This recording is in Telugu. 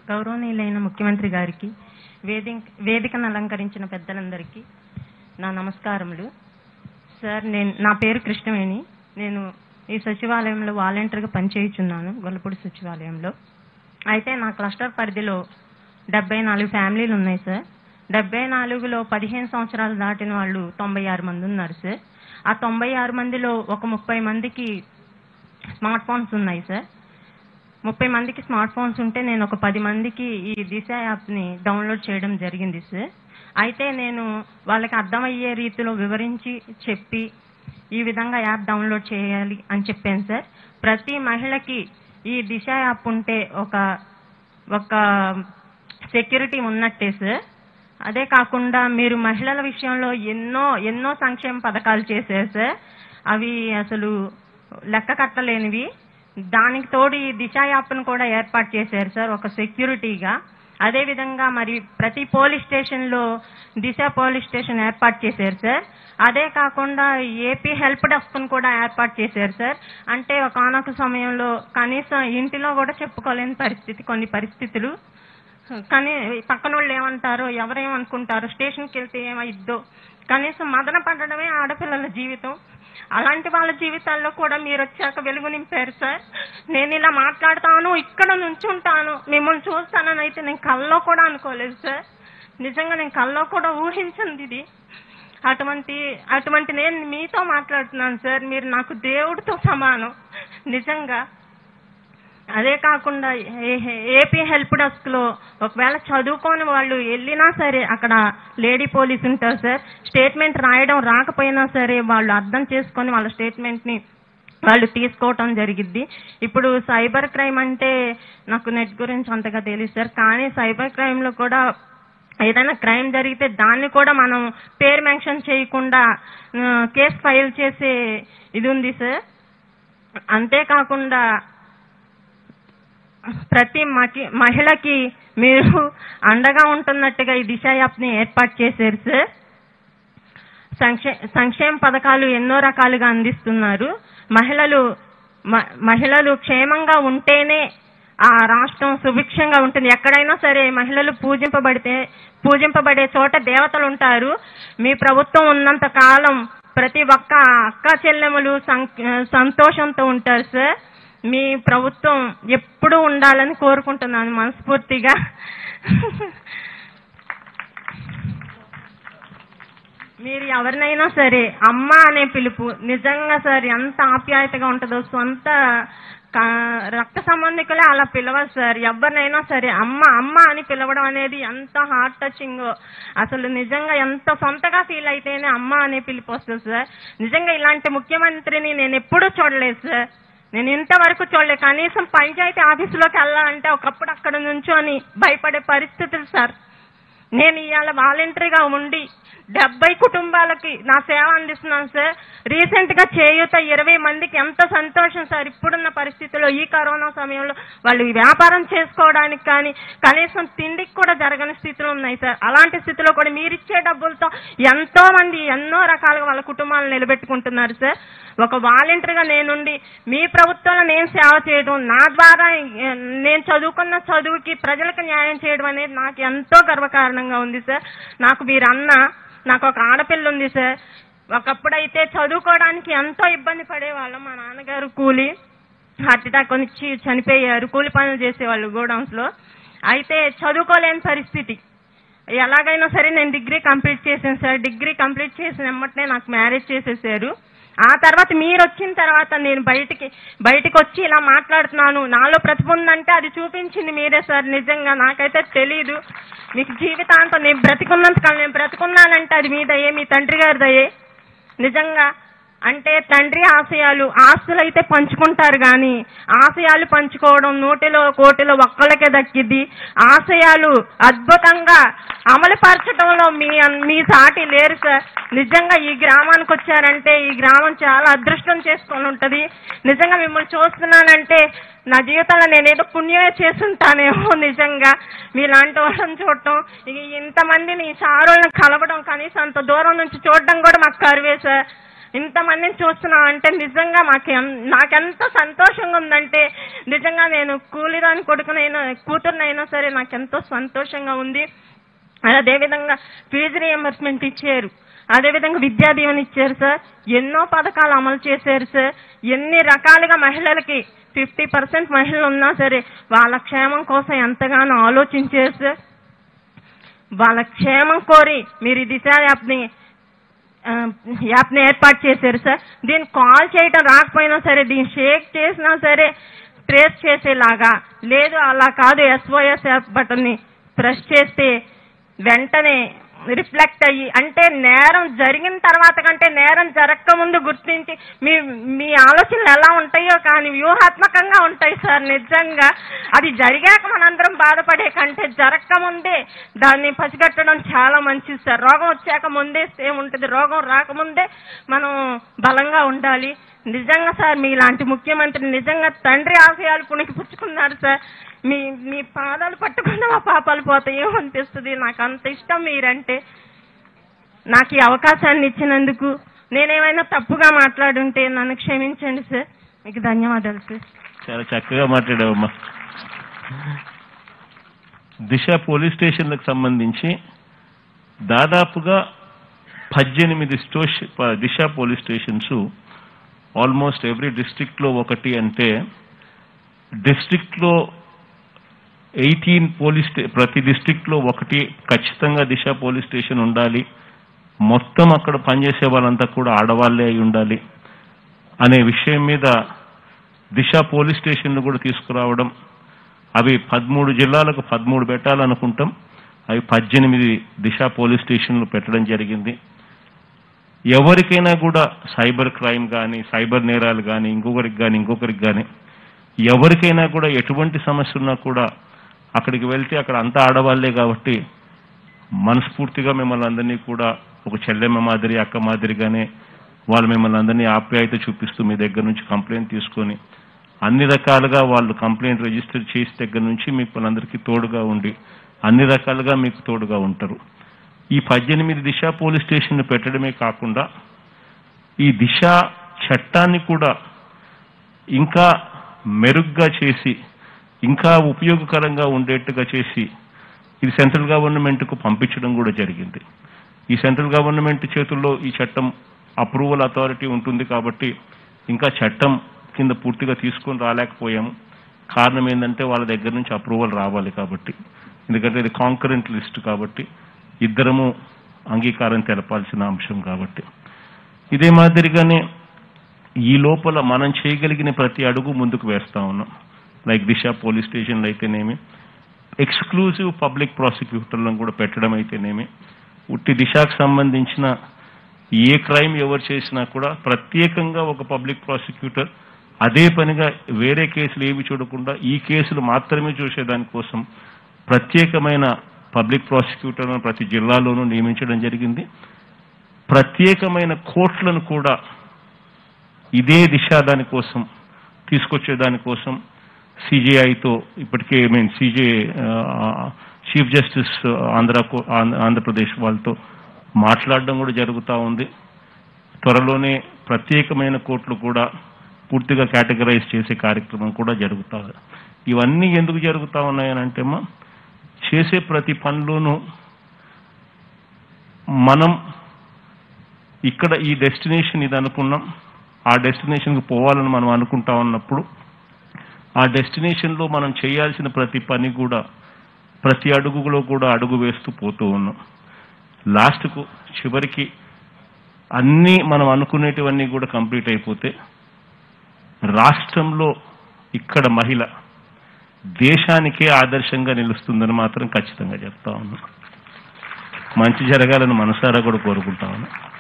గౌరవనీయులైన ముఖ్యమంత్రి గారికి వేదిక వేదికను అలంకరించిన పెద్దలందరికీ నా నమస్కారములు సార్ నేను నా పేరు కృష్ణవేణి నేను ఈ సచివాలయంలో వాలంటీర్గా పనిచేయుచున్నాను గొల్లపూడి సచివాలయంలో అయితే నా క్లస్టర్ పరిధిలో డెబ్బై నాలుగు ఫ్యామిలీలు ఉన్నాయి సార్ డెబ్బై నాలుగులో పదిహేను సంవత్సరాలు దాటిన వాళ్ళు తొంభై ఆరు మంది ఉన్నారు సార్ ఆ తొంభై ఆరు మందిలో ఒక ముప్పై మందికి స్మార్ట్ ఫోన్స్ ఉన్నాయి సార్ ముప్పై మందికి స్మార్ట్ ఫోన్స్ ఉంటే నేను ఒక పది మందికి ఈ దిశ యాప్ని డౌన్లోడ్ చేయడం జరిగింది సార్ అయితే నేను వాళ్ళకి అర్థమయ్యే రీతిలో వివరించి చెప్పి ఈ విధంగా యాప్ డౌన్లోడ్ చేయాలి అని చెప్పాను సార్ ప్రతి మహిళకి ఈ దిశ యాప్ ఉంటే ఒక ఒక సెక్యూరిటీ ఉన్నట్టే సార్ అదే కాకుండా మీరు మహిళల విషయంలో ఎన్నో ఎన్నో సంక్షేమ పథకాలు చేశారు సార్ అవి అసలు లెక్క కట్టలేనివి దానికి తోడు ఈ దిశ యాప్ను కూడా ఏర్పాటు చేశారు సార్ ఒక సెక్యూరిటీగా అదే విధంగా మరి ప్రతి పోలీస్ స్టేషన్లో దిశ పోలీస్ స్టేషన్ ఏర్పాటు చేశారు సార్ అదే కాకుండా ఏపీ హెల్ప్ డెస్క్ను కూడా ఏర్పాటు చేశారు సార్ అంటే ఒక ఆనొక సమయంలో కనీసం ఇంటిలో కూడా చెప్పుకోలేని పరిస్థితి కొన్ని పరిస్థితులు కానీ పక్కన వాళ్ళు ఏమంటారో ఎవరేమనుకుంటారో స్టేషన్కి వెళ్తే ఏమైద్దో కనీసం మదన పడడమే ఆడపిల్లల జీవితం అలాంటి వాళ్ళ జీవితాల్లో కూడా మీరు వచ్చాక వెలుగు నింపారు సార్ నేను ఇలా మాట్లాడతాను ఇక్కడ నుంచుంటాను మిమ్మల్ని చూస్తానని అయితే నేను కల్లో కూడా అనుకోలేదు సార్ నిజంగా నేను కల్లో కూడా ఊహించింది ఇది అటువంటి అటువంటి నేను మీతో మాట్లాడుతున్నాను సార్ మీరు నాకు దేవుడితో సమానం నిజంగా అదే కాకుండా ఏ- ఏపీ హెల్ప్ డెస్క్ లో ఒకవేళ చదువుకోని వాళ్ళు వెళ్ళినా సరే అక్కడ లేడీ పోలీస్ ఉంటారు సార్ స్టేట్మెంట్ రాయడం రాకపోయినా సరే వాళ్ళు అర్థం చేసుకొని వాళ్ళ స్టేట్మెంట్ ని వాళ్ళు తీసుకోవటం జరిగిద్ది ఇప్పుడు సైబర్ క్రైమ్ అంటే నాకు నెట్ గురించి అంతగా తెలియదు సార్ కానీ సైబర్ క్రైమ్ లో కూడా ఏదైనా క్రైమ్ జరిగితే దాన్ని కూడా మనం పేరు మెన్షన్ చేయకుండా కేసు ఫైల్ చేసే ఇది ఉంది సార్ అంతేకాకుండా ప్రతి మకి- మహిళకి మీరు అండగా ఉంటున్నట్టుగా ఈ దిశ యాప్ని ఏర్పాటు చేశారు సార్ సంక్షే సంక్షేమ పథకాలు ఎన్నో రకాలుగా అందిస్తున్నారు మహిళలు మ- మహిళలు క్షేమంగా ఉంటేనే ఆ రాష్ట్రం సుభిక్షంగా ఉంటుంది ఎక్కడైనా సరే మహిళలు పూజింపబడితే పూజింపబడే చోట దేవతలు ఉంటారు మీ ప్రభుత్వం ఉన్నంత కాలం ప్రతి ఒక్క అక్క చెల్లెములు సం- సంతోషంతో ఉంటారు సార్ మీ ప్రభుత్వం ఎప్పుడూ ఉండాలని కోరుకుంటున్నాను మనస్ఫూర్తిగా మీరు ఎవరినైనా సరే అమ్మ అనే పిలుపు నిజంగా సార్ ఎంత ఆప్యాయతగా ఉంటుందో సొంత కా- రక్త సంబంధికులే అలా పిలవరు సార్ ఎవరినైనా సరే అమ్మ అమ్మ అని పిలవడం అనేది ఎంత హార్ట్ టచింగ్ అసలు నిజంగా ఎంత సొంతగా ఫీల్ అయితేనే అమ్మ అనే పిలుపు వస్తుంది సార్ నిజంగా ఇలాంటి ముఖ్యమంత్రిని నేను ఎప్పుడూ చూడలేదు సార్ నేను ఇంతవరకు చూడలేదు కనీసం పంచాయతీ ఆఫీసులోకి వెళ్ళాలంటే ఒకప్పుడు అక్కడ నుంచొని భయపడే పరిస్థితులు సార్ నేను ఇవాళ వాలంటరీగా ఉండి డెబ్బై కుటుంబాలకి నా సేవ అందిస్తున్నాను సార్ రీసెంట్ గా చేయూత ఇరవై మందికి ఎంత సంతోషం సార్ ఇప్పుడున్న పరిస్థితుల్లో ఈ కరోనా సమయంలో వాళ్ళు వ్యాపారం చేసుకోవడానికి కానీ కనీసం తిండికి కూడా జరగని స్థితిలో ఉన్నాయి సార్ అలాంటి స్థితిలో కూడా మీరిచ్చే డబ్బులతో ఎంతో మంది ఎన్నో రకాలుగా వాళ్ళ కుటుంబాలను నిలబెట్టుకుంటున్నారు సార్ ఒక వాలంటీర్గా నేనుండి మీ ప్రభుత్వంలో నేను సేవ చేయడం నా ద్వారా ఏ, నేను చదువుకున్న చదువుకి ప్రజలకు న్యాయం చేయడం అనేది నాకు ఎంతో గర్వకారణంగా ఉంది సార్ నాకు మీరు అన్న నాకు ఒక ఆడపిల్ల ఉంది సార్ ఒకప్పుడైతే చదువుకోవడానికి ఎంతో ఇబ్బంది పడేవాళ్ళం మా నాన్నగారు కూలి హార్ట్ అటాక్ వచ్చి చనిపోయారు కూలి పనులు చేసేవాళ్ళు గోడౌన్స్ లో అయితే చదువుకోలేని పరిస్థితి ఎలాగైనా సరే నేను డిగ్రీ కంప్లీట్ చేశాను సార్ డిగ్రీ కంప్లీట్ చేసిన వెంబటనే నాకు మ్యారేజ్ చేసేసారు ఆ తర్వాత మీరు వచ్చిన తర్వాత నేను బయటికి బయటికి వచ్చి ఇలా మాట్లాడుతున్నాను నాలో ప్రతిభ ఉందంటే అది చూపించింది మీరే సార్ నిజంగా నాకైతే తెలీదు మీకు జీవితాంతం నేను బ్రతికున్నంత కాలం నేను బ్రతికున్నానంటే అది మీ దయే మీ తండ్రి గారి దయే నిజంగా అంటే తండ్రి ఆశయాలు ఆస్తులు అయితే పంచుకుంటారు కానీ ఆశయాలు పంచుకోవడం నూటిలో కోటిలో ఒక్కళ్ళకే దక్కిద్ది ఆశయాలు అద్భుతంగా అమలుపరచడంలో మీ మీ సాటి లేరు సార్ నిజంగా ఈ గ్రామానికి వచ్చారంటే ఈ గ్రామం చాలా అదృష్టం చేసుకొని ఉంటది నిజంగా మిమ్మల్ని చూస్తున్నానంటే నా జీవితంలో నేనేదో పుణ్యమే చేసుంటానేమో నిజంగా మీలాంటి వాళ్ళని చూడటం ఇక ఇంతమందిని సారులను కలవడం కనీసం అంత దూరం నుంచి చూడడం కూడా మాకు కరువే సార్ ఇంతమందిని చూస్తున్నాం అంటే నిజంగా మాకు ఎన్- నాకెంత సంతోషంగా ఉందంటే నిజంగా నేను కూలిరాని కొడుకునైనా కూతురునైనా సరే నాకెంతో సంతోషంగా ఉంది అదేవిధంగా ఫీజు రియంబర్స్మెంట్ ఇచ్చారు అదేవిధంగా విద్యా దీవెన ఇచ్చారు సార్ ఎన్నో పథకాలు అమలు చేశారు సార్ ఎన్ని రకాలుగా మహిళలకి ఫిఫ్టీ పర్సెంట్ మహిళలు ఉన్నా సరే వాళ్ళ క్షేమం కోసం ఎంతగానో ఆలోచించారు సార్ వాళ్ళ క్షేమం కోరి మీరు ఈ దిశ యాప్ని ఆ, యాప్ని ఏర్పాటు చేశారు సార్ దీన్ని కాల్ చేయటం రాకపోయినా సరే దీన్ని షేక్ చేసినా సరే ట్రేస్ చేసేలాగా లేదు అలా కాదు ఎస్ఓఎస్ యాప్ బటన్ని ప్రెస్ చేస్తే వెంటనే రిఫ్లెక్ట్ అయ్యి అంటే నేరం జరిగిన తర్వాత కంటే నేరం జరగక ముందు గుర్తించి మీ మీ ఆలోచనలు ఎలా ఉంటాయో కానీ వ్యూహాత్మకంగా ఉంటాయి సార్ నిజంగా అది జరిగాక మనందరం బాధపడే కంటే జరగక ముందే దాన్ని పసిగట్టడం చాలా మంచిది సార్ రోగం వచ్చాక ముందే ఏముంటుంది రోగం రాకముందే మనం బలంగా ఉండాలి నిజంగా సార్ మీలాంటి ముఖ్యమంత్రి నిజంగా తండ్రి ఆశయాలు పుణికి పుచ్చుకున్నారు సార్ మీ మీ పాదాలు పట్టుకున్న మా పాపాలు పోతాయో అనిపిస్తుంది నాకు అంత ఇష్టం మీరంటే నాకు ఈ అవకాశాన్ని ఇచ్చినందుకు నేనేమైనా తప్పుగా మాట్లాడుంటే నన్ను క్షమించండి సార్ మీకు ధన్యవాదాలు సార్ చాలా చక్కగా మాట్లాడావమ్మా దిశ పోలీస్ స్టేషన్లకు సంబంధించి దాదాపుగా పద్దెనిమిది స్టోష్ ప- Disha police stations almost every డిస్ట్రిక్ట్లో ఒకటి అంటే డిస్ట్రిక్ట్లో ఎయిటీన్ పోలీస్ స్టే ప్రతి డిస్ట్రిక్ట్లో ఒకటి ఖచ్చితంగా దిశ పోలీస్ స్టేషన్ ఉండాలి మొత్తం అక్కడ పనిచేసే వాళ్ళంతా కూడా ఆడవాళ్ళే అయి ఉండాలి అనే విషయం మీద దిశ పోలీస్ స్టేషన్లు కూడా తీసుకురావడం అవి పదమూడు జిల్లాలకు పదమూడు పెట్టాలనుకుంటాం అవి పద్దెనిమిది దిశ పోలీస్ స్టేషన్లు పెట్టడం జరిగింది ఎవరికైనా కూడా సైబర్ క్రైమ్ కానీ సైబర్ నేరాలు కానీ ఇంకొకరికి కానీ ఇంకొకరికి కానీ ఎవరికైనా కూడా ఎటువంటి సమస్య ఉన్నా కూడా అక్కడికి వెళ్తే అక్కడ అంతా ఆడవాళ్లే కాబట్టి మనస్ఫూర్తిగా మిమ్మల్ని అందరినీ కూడా ఒక చెల్లెమ్మ మాదిరి అక్క మాదిరిగానే వాళ్ళు మిమ్మల్ని అందరినీ ఆప్యాయత చూపిస్తూ మీ దగ్గర నుంచి కంప్లైంట్ తీసుకొని అన్ని రకాలుగా వాళ్ళు కంప్లైంట్ రిజిస్టర్ చేసి దగ్గర నుంచి మీకు అందరికీ తోడుగా ఉండి అన్ని రకాలుగా మీకు తోడుగా ఉంటారు ఈ పద్దెనిమిది దిశ పోలీస్ స్టేషన్ పెట్టడమే కాకుండా ఈ దిశ చట్టాన్ని కూడా ఇంకా మెరుగ్గా చేసి ఇంకా ఉపయోగకరంగా ఉండేట్టుగా చేసి ఇది సెంట్రల్ గవర్నమెంట్కు పంపించడం కూడా జరిగింది ఈ సెంట్రల్ గవర్నమెంట్ చేతుల్లో ఈ చట్టం అప్రూవల్ అథారిటీ ఉంటుంది కాబట్టి ఇంకా చట్టం కింద పూర్తిగా తీసుకొని రాలేకపోయాము కారణం ఏంటంటే వాళ్ళ దగ్గర నుంచి అప్రూవల్ రావాలి కాబట్టి ఎందుకంటే ఇది కాంకరెంట్ లిస్ట్ కాబట్టి ఇద్దరము అంగీకారం తెలపాల్సిన అంశం కాబట్టి ఇదే మాదిరిగానే ఈ లోపల మనం చేయగలిగిన ప్రతి అడుగు ముందుకు వేస్తా ఉన్నాం లైక్ దిశ పోలీస్ స్టేషన్లు అయితేనేమి ఎక్స్క్లూజివ్ పబ్లిక్ ప్రాసిక్యూటర్లను కూడా పెట్టడం అయితేనేమి ఉట్టి దిశకు సంబంధించిన ఏ క్రైమ్ ఎవరు చేసినా కూడా ప్రత్యేకంగా ఒక పబ్లిక్ ప్రాసిక్యూటర్ అదే పనిగా వేరే కేసులు ఏవి చూడకుండా ఈ కేసులు మాత్రమే చూసేదానికోసం ప్రత్యేకమైన పబ్లిక్ ప్రాసిక్యూటర్లను ప్రతి జిల్లాలోనూ నియమించడం జరిగింది ప్రత్యేకమైన కోర్టులను కూడా ఇదే దిశ దానికోసం తీసుకొచ్చే దానికోసం సిజేఐతో ఇప్పటికే mean CJ chief justice Andhra కో- ఆంధ్ర- ఆంధ్రప్రదేశ్ వాళ్ళతో మాట్లాడడం కూడా జరుగుతూ ఉంది త్వరలోనే ప్రత్యేకమైన కోర్టులు కూడా పూర్తిగా కేటగరైజ్ చేసే కార్యక్రమం కూడా జరుగుతా ఉంది. ఇవన్నీ ఎందుకు జరుగుతా ఉన్నాయనంటే అమ్మా చేసే ప్రతి పనిలోనూ మనం ఇక్కడ ఈ డెస్టినేషన్ ఇది అనుకున్నాం ఆ డెస్టినేషన్కి పోవాలని మనం అనుకుంటా ఉన్నప్పుడు ఆ డెస్టినేషన్లో మనం చేయాల్సిన ప్రతి పని కూడా ప్రతి అడుగులో కూడా అడుగు వేస్తూ పోతూ ఉన్నాం లాస్ట్కు చివరికి అన్నీ మనం అనుకునేటివన్నీ కూడా కంప్లీట్ అయిపోతే రాష్ట్రంలో ఇక్కడ మహిళ దేశానికే ఆదర్శంగా నిలుస్తుందని మాత్రం ఖచ్చితంగా చెప్తా ఉన్నాం మంచి జరగాలని మనసారా కూడా కోరుకుంటా ఉన్నాం